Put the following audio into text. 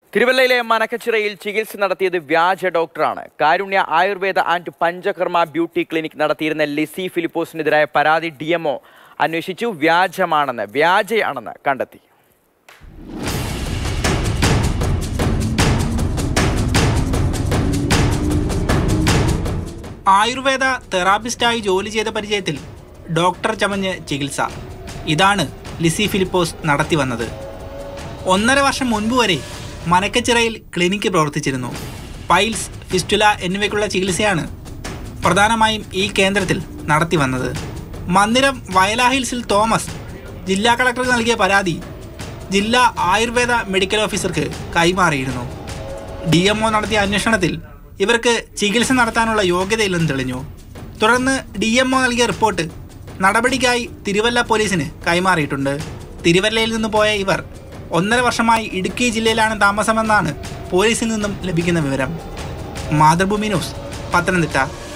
തിരുവല്ലയിലെ മനക്കച്ചിറയിൽ ചികിത്സ നടത്തിയത് വ്യാജ ഡോക്ടറാണ് Karunya Ayurveda and Panchakarma beauty clinic നടത്തിയിരുന്ന ലിസി ഫിലിപ്പോസിനെതിരായ പരാതി ഡി എംഒ അന്വേഷിച്ചു വ്യാജമാണെന്ന് വ്യാജയാണെന്ന് കണ്ടെത്തി ആയുർവേദ തെറാപ്പിസ്റ്റായി ജോലി ചെയ്ത പരിചയത്തിൽ ഡോക്ടർ ചമഞ്ഞ് ചികിത്സ ഇതാണ് ലിസി ഫിലിപ്പോസ് നടത്തി വന്നത് ഒന്നര വർഷം മുൻപ് വരെ മനക്കച്ചിറയിൽ ക്ലിനിക്ക് പ്രവർത്തിച്ചിരുന്നു പൈൽസ് ഫിസ്റ്റുല എന്നിവയ്ക്കുള്ള ചികിത്സയാണ് പ്രധാനമായും ഈ കേന്ദ്രത്തിൽ നടത്തി വന്നത് മന്ദിരം വയലാ ഹിൽസിൽ തോമസ് ജില്ലാ കളക്ടർക്ക് നൽകിയ പരാതി ജില്ലാ ആയുർവേദ മെഡിക്കൽ ഓഫീസർക്ക് കൈമാറിയിരുന്നു ഡി എം നടത്തിയ അന്വേഷണത്തിൽ ഇവർക്ക് ചികിത്സ നടത്താനുള്ള യോഗ്യതയില്ലെന്ന് തെളിഞ്ഞു തുടർന്ന് ഡി എം നൽകിയ റിപ്പോർട്ട് നടപടിക്കായി തിരുവല്ല പോലീസിന് കൈമാറിയിട്ടുണ്ട് തിരുവല്ലയിൽ നിന്ന് പോയ ഇവർ ഒന്നര വർഷമായി ഇടുക്കി ജില്ലയിലാണ് താമസമെന്നാണ് പോലീസിൽ നിന്നും ലഭിക്കുന്ന വിവരം മാതൃഭൂമി ന്യൂസ് പത്തനംതിട്ട